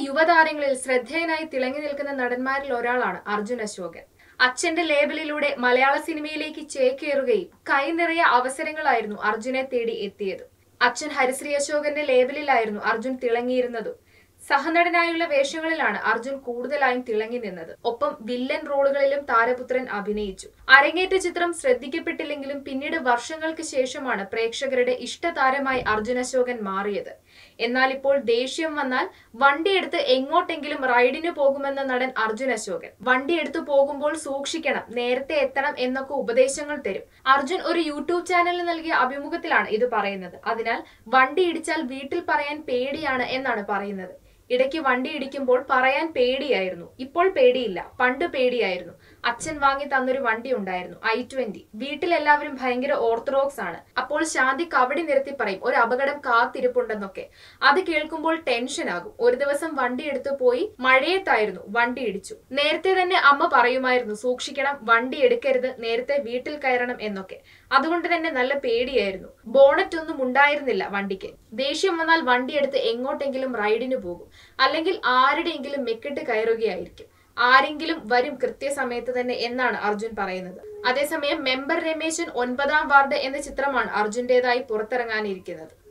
യുവതാരങ്ങളിൽ ശ്രദ്ധേയനായി തിളങ്ങി നിൽക്കുന്ന നടന്മാരിൽ ഒരാളാണ് അർജുൻ അശോകൻ അച്ഛന്റെ ലേബലിലൂടെ മലയാള സിനിമയിലേക്ക് ചേക്കേറുകയും കൈനിറയ അവസരങ്ങളായിരുന്നു അർജുനെ തേടി എത്തിയത് അച്ഛൻ ഹരിശ്രീ അശോകന്റെ ലേബലിലായിരുന്നു അർജുൻ തിളങ്ങിയിരുന്നതും സഹനടനായുള്ള വേഷങ്ങളിലാണ് അർജുൻ കൂടുതലായും തിളങ്ങി നിന്നത് ഒപ്പം വില്ലൻ റോളുകളിലും താരപുത്രൻ അഭിനയിച്ചു അരങ്ങേറ്റ ചിത്രം ശ്രദ്ധിക്കപ്പെട്ടില്ലെങ്കിലും പിന്നീട് വർഷങ്ങൾക്ക് ശേഷമാണ് പ്രേക്ഷകരുടെ ഇഷ്ടതാരമായി അർജുൻ അശോകൻ മാറിയത് എന്നാൽ ഇപ്പോൾ ദേഷ്യം വന്നാൽ വണ്ടിയെടുത്ത് എങ്ങോട്ടെങ്കിലും റൈഡിന് പോകുമെന്ന നടൻ അർജുൻ അശോകൻ വണ്ടിയെടുത്തു പോകുമ്പോൾ സൂക്ഷിക്കണം നേരത്തെ എത്തണം എന്നൊക്കെ ഉപദേശങ്ങൾ തരും അർജുൻ ഒരു യൂട്യൂബ് ചാനലിന് നൽകിയ അഭിമുഖത്തിലാണ് ഇത് പറയുന്നത് അതിനാൽ വണ്ടി ഇടിച്ചാൽ വീട്ടിൽ പറയാൻ പേടിയാണ് എന്നാണ് പറയുന്നത് ഇടയ്ക്ക് വണ്ടി ഇടിക്കുമ്പോൾ പറയാൻ പേടിയായിരുന്നു ഇപ്പോൾ പേടിയില്ല പണ്ട് പേടിയായിരുന്നു അച്ഛൻ വാങ്ങി തന്നൊരു വണ്ടി ഉണ്ടായിരുന്നു ഐ ട്വന്റി വീട്ടിലെല്ലാവരും ഭയങ്കര ഓർത്തഡോക്സ് ആണ് അപ്പോൾ ശാന്തി കവടി നിരത്തി പറയും ഒരു അപകടം കാത്തിരിപ്പുണ്ടെന്നൊക്കെ അത് കേൾക്കുമ്പോൾ ടെൻഷൻ ആകും ഒരു ദിവസം വണ്ടി എടുത്തു പോയി മഴയത്തായിരുന്നു വണ്ടി ഇടിച്ചു നേരത്തെ തന്നെ അമ്മ പറയുമായിരുന്നു സൂക്ഷിക്കണം വണ്ടി എടുക്കരുത് നേരത്തെ വീട്ടിൽ കയറണം എന്നൊക്കെ അതുകൊണ്ട് തന്നെ നല്ല പേടിയായിരുന്നു ബോണറ്റ് ഒന്നും ഉണ്ടായിരുന്നില്ല വണ്ടിക്ക് ദേഷ്യം വന്നാൽ വണ്ടി എടുത്ത് എങ്ങോട്ടെങ്കിലും റൈഡിന് പോകും അല്ലെങ്കിൽ ആരുടെയെങ്കിലും മെക്കിട്ട് കയറുകയായിരിക്കും ആരെങ്കിലും വരും കൃത്യസമയത്ത് തന്നെ എന്നാണ് അർജുൻ പറയുന്നത് അതേസമയം മെമ്പർ രമേശൻ ഒൻപതാം വാർഡ് എന്ന ചിത്രമാണ് അർജുന്റേതായി പുറത്തിറങ്ങാനിരിക്കുന്നത്